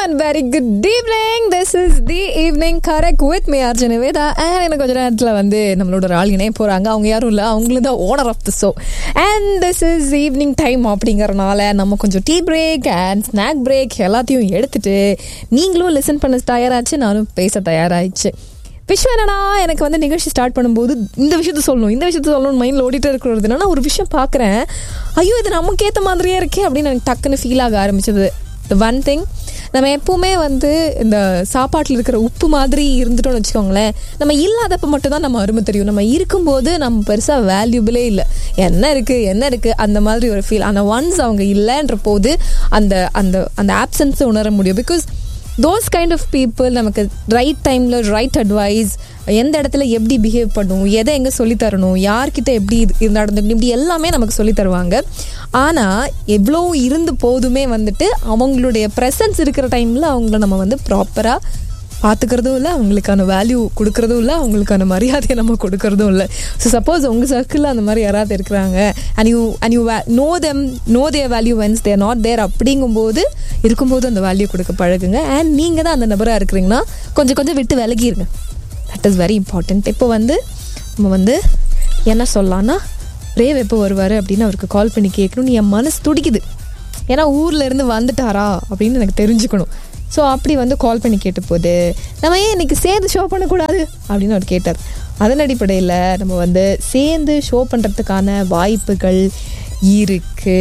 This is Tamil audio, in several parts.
and very good evening. This is the evening correct with me, Arjun Niveda. And எனக்கு கொஞ்ச நேரத்தில் வந்து நம்மளோட ஒரு ஆள் இணைய போகிறாங்க அவங்க யாரும் இல்லை அவங்களும் தான் owner of the show and this is evening time அப்படிங்கறனால நம்ம கொஞ்சம் tea break and snack break எல்லாத்தையும் எடுத்துட்டு நீங்களும் லிசன் பண்ண தயாராச்சு நானும் பேச தயாராகிடுச்சு விஷயம் என்னன்னா எனக்கு வந்து நிகழ்ச்சி ஸ்டார்ட் பண்ணும்போது இந்த விஷயத்த சொல்லணும் இந்த விஷயத்த சொல்லணும் மைண்டில் ஓடிட்டே இருக்கிறது என்னன்னா ஒரு விஷயம் பார்க்குறேன் ஐயோ இது நமக்கு ஏற்ற மாதிரியே இருக்கே அப்படின்னு எனக்கு டக்குன்னு ஃபீல் ஆக ஆரம்பிச்சது த ஒன் திங் நம்ம எப்பவுமே வந்து இந்த சாப்பாட்டில் இருக்கிற உப்பு மாதிரி இருந்துட்டோம்னு வச்சுக்கோங்களேன் நம்ம இல்லாதப்ப மட்டும் தான் நம்ம அருமை தெரியும் நம்ம இருக்கும்போது நம்ம பெருசாக வேல்யூபிளே இல்லை என்ன இருக்குது என்ன இருக்குது அந்த மாதிரி ஒரு ஃபீல் ஆனால் ஒன்ஸ் அவங்க இல்லைன்ற போது அந்த அந்த அந்த ஆப்சன்ஸை உணர முடியும் because those kind of people நமக்கு ரைட் டைமில் ரைட் அட்வைஸ் எந்த இடத்துல எப்படி பிஹேவ் பண்ணணும் எதை எங்கே சொல்லி தரணும் யார்கிட்ட எப்படி இது இது நடந்துக்கணும் இப்படி எல்லாமே நமக்கு சொல்லி தருவாங்க ஆனால் எவ்வளோ இருந்து போதுமே வந்துட்டு அவங்களுடைய ப்ரெசன்ஸ் இருக்கிற டைமில் அவங்கள நம்ம வந்து ப்ராப்பராக பார்த்துக்கிறதும் இல்லை அவங்களுக்கான வேல்யூ கொடுக்கறதும் இல்லை அவங்களுக்கான மரியாதையை நம்ம கொடுக்கறதும் இல்லை ஸோ சப்போஸ் உங்கள் சர்க்கிளில் அந்த மாதிரி யாராவது இருக்கிறாங்க and you and you know them know their value when's they're not there அப்படிங்கும்போது இருக்கும்போது அந்த வேல்யூ கொடுக்க பழகுங்க அண்ட் நீங்கள் தான் அந்த நபராக இருக்கிறீங்கன்னா கொஞ்சம் கொஞ்சம் விட்டு விலகிருங்க தட் இஸ் வெரி இம்பார்ட்டண்ட் இப்போ வந்து நம்ம வந்து என்ன சொல்லலாம்னா ரேவ் எப்போ வருவார் அப்படின்னு அவருக்கு கால் பண்ணி கேட்கணும் என் மனசு துடிக்குது ஏன்னா ஊர்ல இருந்து வந்துட்டாரா அப்படின்னு எனக்கு தெரிஞ்சுக்கணும் ஸோ அப்படி வந்து கால் பண்ணி கேட்ட போது நம்ம ஏன் இன்னைக்கு சேர்ந்து ஷோ பண்ணக்கூடாது அப்படின்னு அவர் கேட்டார் அதன் அடிப்படையில் நம்ம வந்து சேர்ந்து ஷோ பண்ணுறதுக்கான வாய்ப்புகள் இருக்கு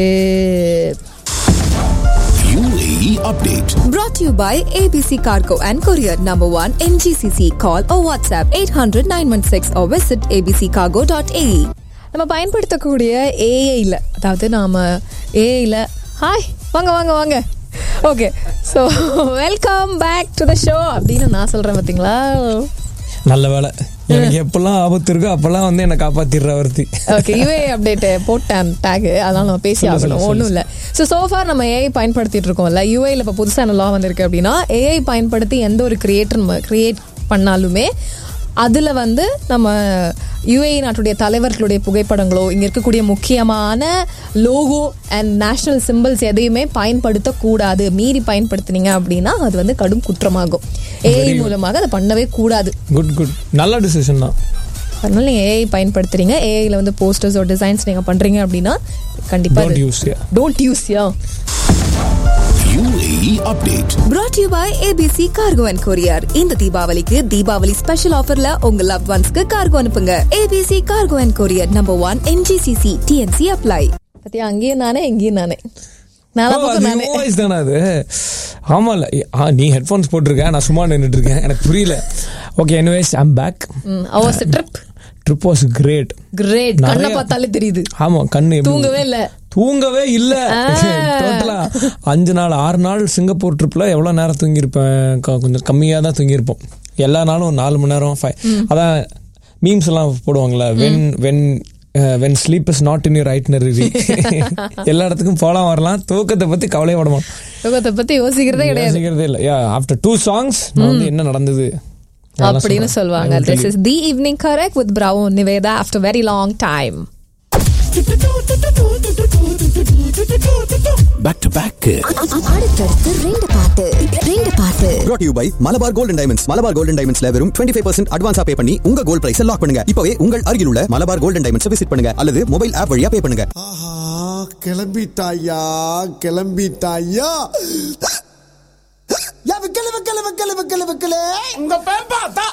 UAE update. Brought to you by ABC Cargo and Courier Number 1 in GCC. Call or WhatsApp 800 916 or visit abccargo.ae. நம்ம பயன்படுத்தக்கூடிய ஏஐயில் அதாவது நாம் ஏஐயில் ஹாய் வாங்க வாங்க வாங்க okay so welcome back to the show அப்படின்னு நான் சொல்கிறேன் பார்த்தீங்களா நல்ல வேலை எனக்கு எப்பெல்லாம் ஆபத்து இருக்கோ அப்பெல்லாம் வந்து என்னை காப்பாத்திடுற ஒருத்தி ஓகே யூஏ அப்டேட் போட்டேன் டேக் அதனால நம்ம பேசி சொல்லு, ஆகணும் சொல்லு, ஒன்றும் இல்லை ஸோ சோஃபார் நம்ம ஏஐ பயன்படுத்திட்டு இருக்கோம்ல யூஏல இப்போ புதுசாக என்ன லா வந்திருக்கு அப்படின்னா ஏஐ பயன்படுத்தி எந்த ஒரு கிரியேட்டர் நம்ம கிரியேட் பண்ணாலுமே அதில் வந்து நம்ம யுஏஇ நாட்டுடைய தலைவர்களுடைய புகைப்படங்களோ இங்கே இருக்கக்கூடிய முக்கியமான லோகோ அண்ட் நேஷனல் சிம்பிள்ஸ் எதையுமே பயன்படுத்தக்கூடாது மீறி பயன்படுத்துனீங்க அப்படின்னா அது வந்து கடும் குற்றமாகும் ஏஐ மூலமாக அதை பண்ணவே கூடாது குட் குட் நல்ல டிசிஷன் தான் அதனால நீங்கள் ஏஐ பயன்படுத்துறீங்க ஏஐல வந்து போஸ்டர்ஸ் ஒரு டிசைன்ஸ் நீங்கள் பண்ணுறீங்க அப்படின்னா கண்டிப்பாக Don't use, yeah. Don't use yeah UAE update. Brought to you by ABC Cargo and Courier. இந்த தீபாவளிக்கு தீபாவளி ஸ்பெஷல் ஆஃபர்ல உங்க லவ் ஒன்ஸ்க்கு கார்கோ அனுப்புங்க ABC Cargo and Courier number 1 in GCC. TNC apply. பத்தியா அங்கேயும் நானே இங்கேயும் நானே நாலா ஓ, பக்கம் அது நானே உன் voice தானே அது ஆமால ஆ, நீ ஹெட்ஃபோன்ஸ் போட்டிருக்க நான் சும்மா நின்றுட்டு இருக்கேன் எனக்கு புரியல okay anyways I'm back ours trip trip was great great கண்ணை நிறைய- பார்த்தாலே தெரியுது ஆமா கண்ணு எப்படி- தூங்கவே இல்ல. தூங்கவே இல்ல டோட்டலா அஞ்சு நாள் ஆறு நாள் சிங்கப்பூர் ட்ரிப்ல எவ்வளவு நேரம் தூங்கியிருப்பேன் க- கொஞ்சம் கம்மியா தான் தூங்கியிருப்போம் எல்லா நாளும் ஒரு நாலு மணி நேரம் five- அதான் மீம்ஸ் எல்லாம் போடுவாங்கல்ல when when when sleep is not in your itinerary எல்லா இடத்துக்கும் போலாம் வரலாம் தூக்கத்தை பத்தி கவலையே பட மாட்டோம் யோகத்தை பத்தி யோசிக்கிறதே கிடையாது யோசிக்கிறதே இல்ல யா ஆஃப்டர் டூ சாங்ஸ் வந்து என்ன நடந்தது அதெல்லாம் அப்படின்னு சொல்றேன். சொல்லுவாங்க I will this tell is the evening correct with bravo Nivetha after very long time Back to back. அடுத்தடுத்து ரெண்டு பாட்டு ரெண்டு பாட்டு brought to you by Malabar golden diamonds Malabar golden டைமண்ட்ஸ்ல வெறும் 25% ஃபைவ் பர்சன்ட் அட்வான்ஸா பே பண்ணி உங்க கோல்ட் பிரைஸ் லாக் பண்ணுங்க இப்பவே உங்கள் அருகில் உள்ள மலபார் கோல்டன் டைமண்ட்ஸ் விசிட் பண்ணுங்க அல்லது மொபைல் ஆப் வழியா பே பண்ணுங்க ஆஹா கிளம்பிட்டாயா கிளம்பிட்டாயா கிளம்பு கிளம்பு கிளம்பு கிளம்பு கிளம்பு கிளம்பு உங்க பேம்பா